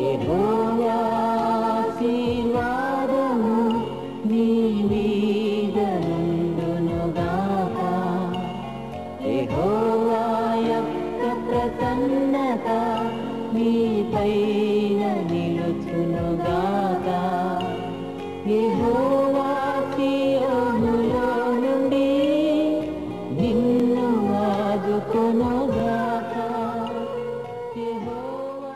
యెహోవాశీర్వాదము నీ మీద నుండునుగాక. యెహోవా యొక్క ప్రసన్నత మీపైన నిలుచునుగాక యెహోవా సియోనులో నుండి నిన్ను ఆదుకొనుగాక యెహోవా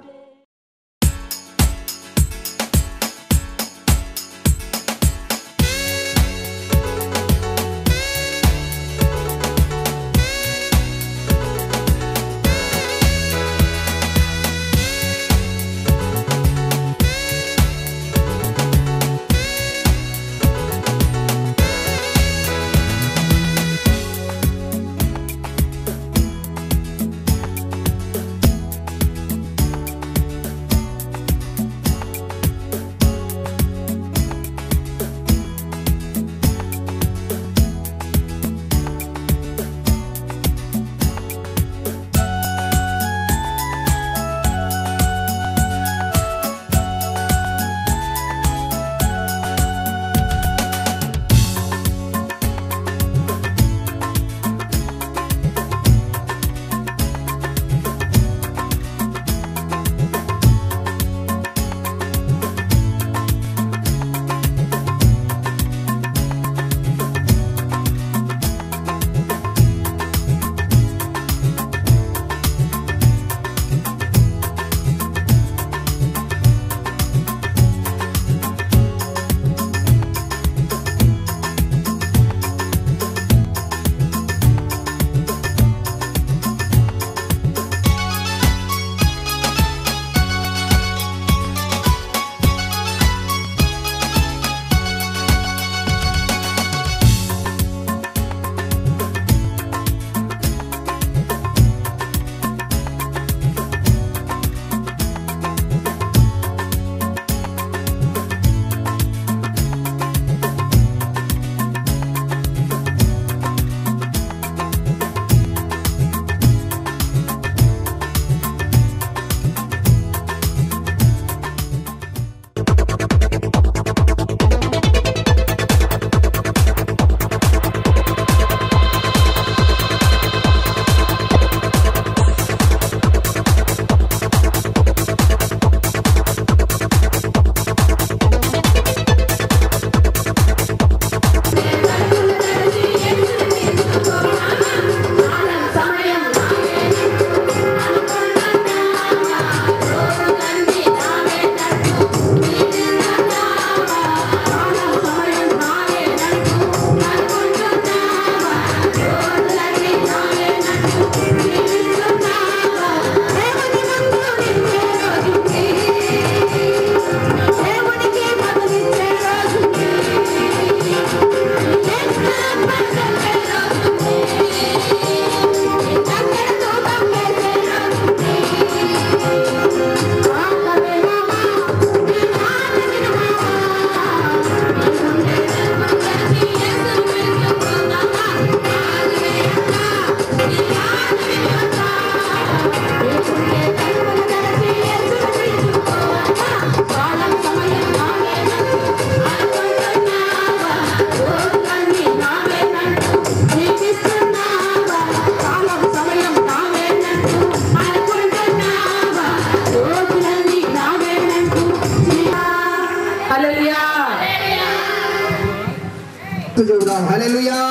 చెబుదాం హల్లెలూయా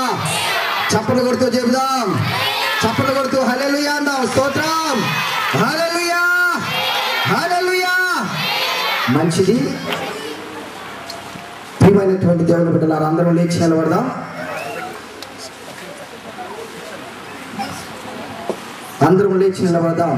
చప్పలు కొడుతూ చెబుదాం చప్పలు కొడుతూ హల్లెలూయా అందాం స్తోత్రం హల్లెలూయా హల్లెలూయా మంచిది ప్రియమైనటువంటి దేవుని బిడ్డలారా అందరం లేచి నిలబడదాం అందరం లేచి నిలబడదాం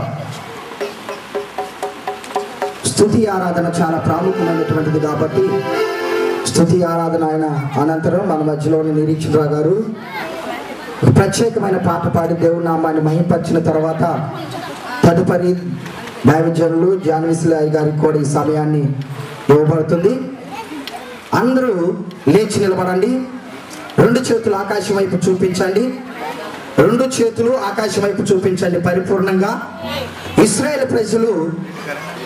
స్తుతి ఆరాధన చాలా ప్రాముఖ్యమైనటువంటిది కాబట్టి స్తుతి ఆరాధన ఆయన అనంతరం మన మధ్యలోని నిరీక్షణరావు గారు ఒక ప్రత్యేకమైన పాట పాడి దేవుని నామాన్ని మహింపరిచిన తర్వాత తదుపరి దైవజనులు జాన్విశ్లాయ్ గారికి కూడా ఈ సమయాన్ని ఇవ్వబడుతుంది అందరూ లేచి నిలబడండి రెండు చేతులు ఆకాశం వైపు చూపించండి రెండు చేతులు ఆకాశం వైపు చూపించండి పరిపూర్ణంగా ఇస్రాయేల్ ప్రజలు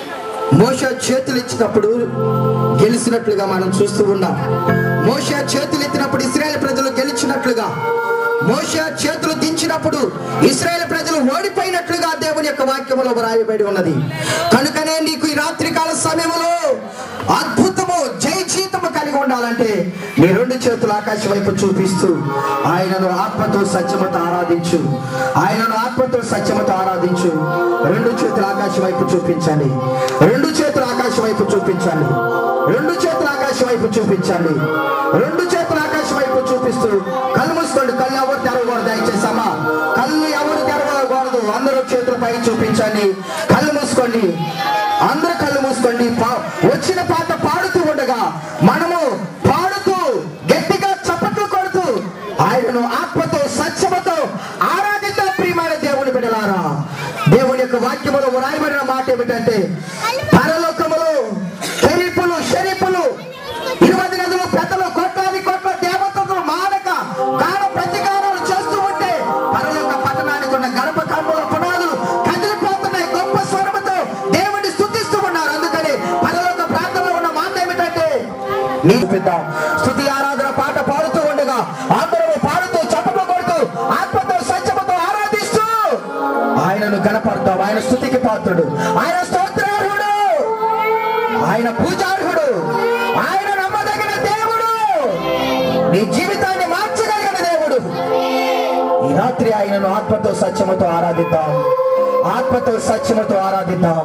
మోష చేతులు ఇచ్చినప్పుడు గెలిచినట్లుగా మనం చూస్తూ ఉన్నాం మోష చేతులు ఎత్తినప్పుడు ఇస్రాయేల్ ప్రజలు గెలిచినట్లుగా మోష చేతులు దించినప్పుడు ఇస్రాయేల్ ప్రజలు ఓడిపోయినట్లుగా దేవుని యొక్క వాక్యములో వ్రాయబడి ఉన్నది కనుకనే నీకు ఈ రాత్రికాల సమయంలో అద్భుతము జై జీతము కలిగి ఉండాలంటే నీ రెండు చేతులు ఆకాశం వైపు చూపిస్తూ ఆయనను ఆత్మతో సత్యమతో ఆరాధించు ఆయనను ఆత్మతో సత్యమతో ఆరాధించు రెండు చేతులు ఆకాశం వైపు చూపించండి రెండు చేతులు ఆకాశం వైపు చూపించండి రెండు చేతులు ఆకాశం వైపు చూపించండి రెండు చేతులు ఆకాశం వైపు చూపిస్తూ కళ్ళు మూసుకోండి కళ్ళు ఎవరు తెరవకూడదు దయచేసి అమ్మా కళ్ళు ఎవరు తెరవకూడదు అందరూ చేతులు పై చూపించండి కళ్ళు మూసుకోండి అందరూ కళ్ళు మూసుకోండి పా- వచ్చిన పాట పాడుతూ ఉండగా మనము పాడుతూ గట్టిగా చప్పట్లు కొడుతూ ఆయనను ఆత్మతో సత్యమతో ఆరాధిత ప్రియమైన దేవుని బిడలారా దేవుని యొక్క వాక్యములో వ్రాయబడిన మాట ఏమిటంటే పరలోకములు కెరీపులు షరీపులు ఇరవై నదులు పెద్దలు కోట్లాది కోట్ల దేవతలు మానక కాల ప్రతీకారాలు చేస్తూ ఉంటే పరలోక పట్టణానికి ఉన్న గర్భ కంబుల పునాదులు కదిలిపోతున్నాయి గొప్ప స్వరముతో దేవుడిని స్తుతిస్తూ ఉన్నారు అందుకని పరలోక ప్రాంతంలో ఉన్న మాట ఏమిటంటే నీ పిద్దాం స్తుతి ఆరాధన పాట పాడుతూ ఉండగా అందరూ పాడుతూ చప్పట్లు కొడుతూ ఆత్మతో సత్యముతో ఆరాధిస్తూ ఆయనను గణపడతాం ఆయన స్థుతికి పాత్రుడు ఆయన స్తోత్రార్హుడు ఆయన పూజార్హుడు ఆయన నమ్మదగిన దేవుడు నీ జీవితాన్ని మార్చగలిగిన దేవుడు ఈ రాత్రి ఆయనను ఆత్మతో సత్యముతో ఆరాధిద్దాం ఆత్మతో సత్యముతో ఆరాధిద్దాం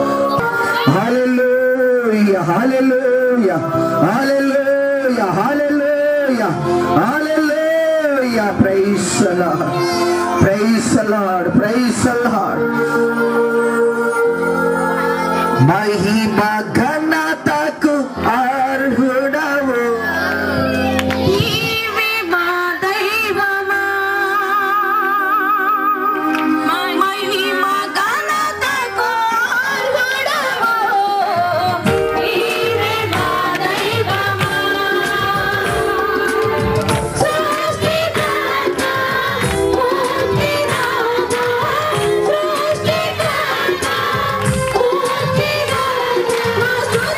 hallelujah hallelujah hallelujah hallelujah hallelujah praise the lord praise the lord praise the lord మహిమ ఘనతకు అర్హుడవు నీవే మా దైవమా మహిమ ఘనతకు అర్హుడవు నీవే మా దైవమా సృష్టికర్త పూర్తిరాజా సృష్టికర్త పూర్తిరాజా మా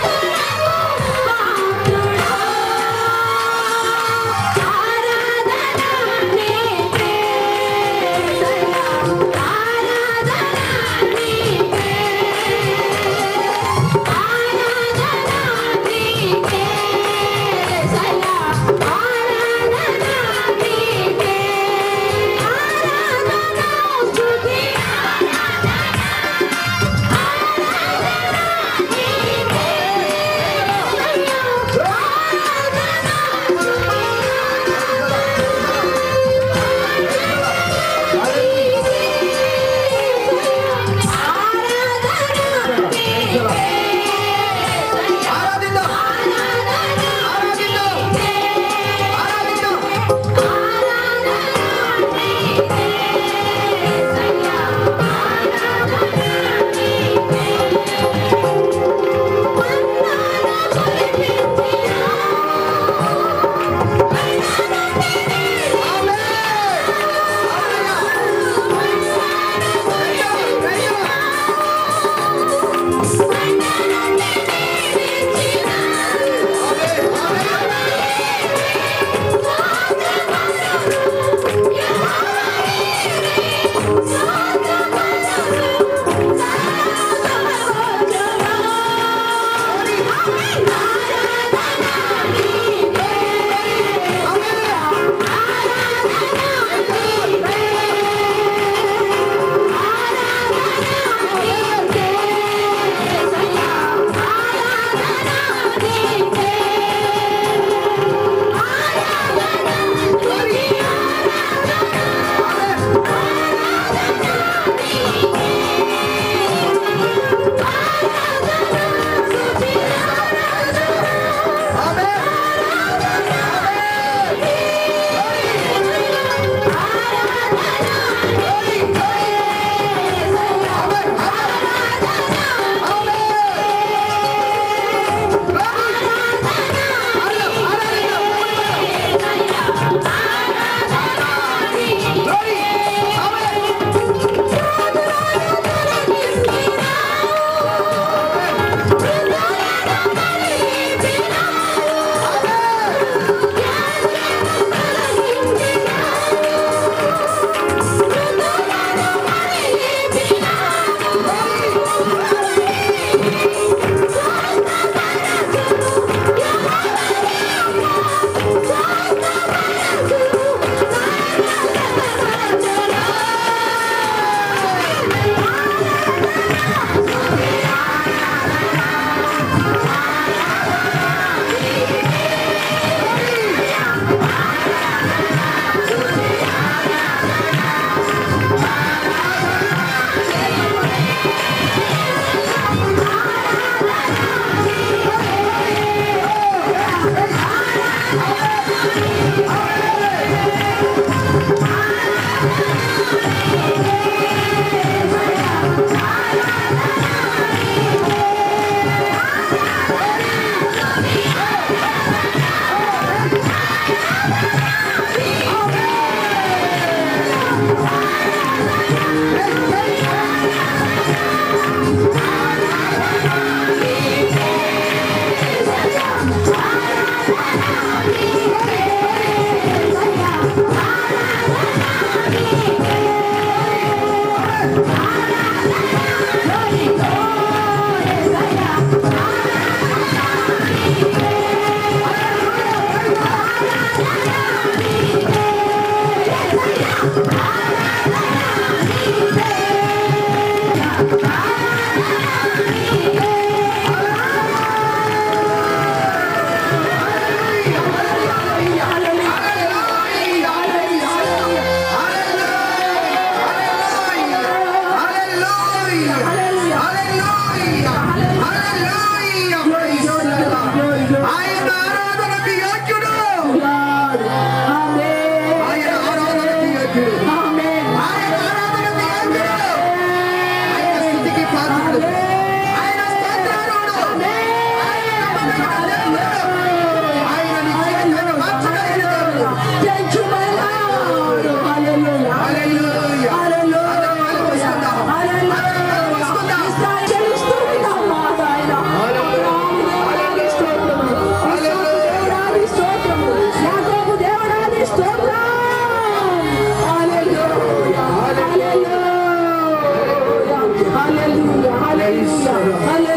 Praise the Lord.